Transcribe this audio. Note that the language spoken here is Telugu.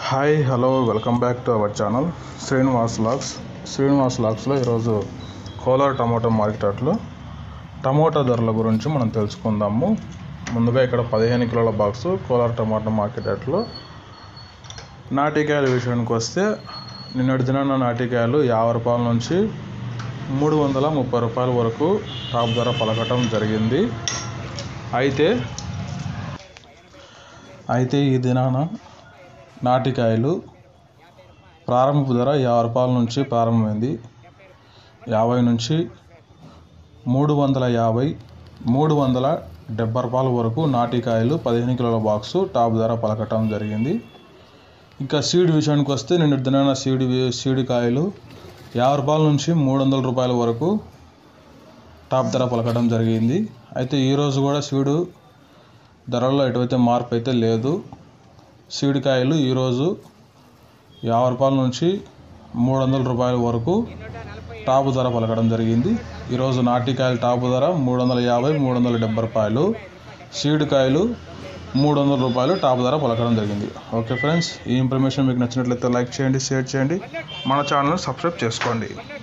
hi hello welcome back to our channel Srinivas లాక్స్ శ్రీనివాస్ లాక్స్లో ఈరోజు కోలార్ టమాటో మార్కెట్లో టమాటో ధరల గురించి మనం తెలుసుకుందాము ముందుగా ఇక్కడ పదిహేను కిలోల బాక్స్ కోలార్ టమాటో మార్కెట్లో నాటికాయల విషయానికి వస్తే నిన్నటి దినాన నాటికాయలు యాభై రూపాయల నుంచి మూడు వందల ముప్పై రూపాయల వరకు టాప్ ధర పలకటం జరిగింది అయితే అయితే ఈ దినాన నాటికాయలు ప్రారంభ ధర యాభై రూపాయల నుంచి ప్రారంభమైంది యాభై నుంచి మూడు వందల యాభై మూడు వందల డెబ్బై రూపాయల వరకు నాటికాయలు పదిహేను కిలోల బాక్సు టాప్ ధర పలకటం జరిగింది ఇంకా సీడ్ విషయానికి వస్తే నిన్న దినాన సీడ్ సీడ్ కాయలు యాభై రూపాయల నుంచి మూడు వందల రూపాయల వరకు టాప్ ధర పలకడం జరిగింది అయితే ఈరోజు కూడా సీడు ధరల్లో ఎటువైతే మార్పు అయితే లేదు సీడ్ కాయలు ఈరోజు యాభై రూపాయల నుంచి మూడు వందల రూపాయల వరకు టాపు ధర పలకడం జరిగింది ఈరోజు నాటికాయల టాపు ధర మూడు వందల యాభై మూడు వందల డెబ్బై రూపాయలు సీడ్ కాయలు మూడు వందల రూపాయలు టాప్ ధర పలకడం జరిగింది ఓకే ఫ్రెండ్స్ ఈ ఇన్ఫర్మేషన్ మీకు నచ్చినట్లయితే లైక్ చేయండి షేర్ చేయండి మన ఛానల్ సబ్స్క్రైబ్ చేసుకోండి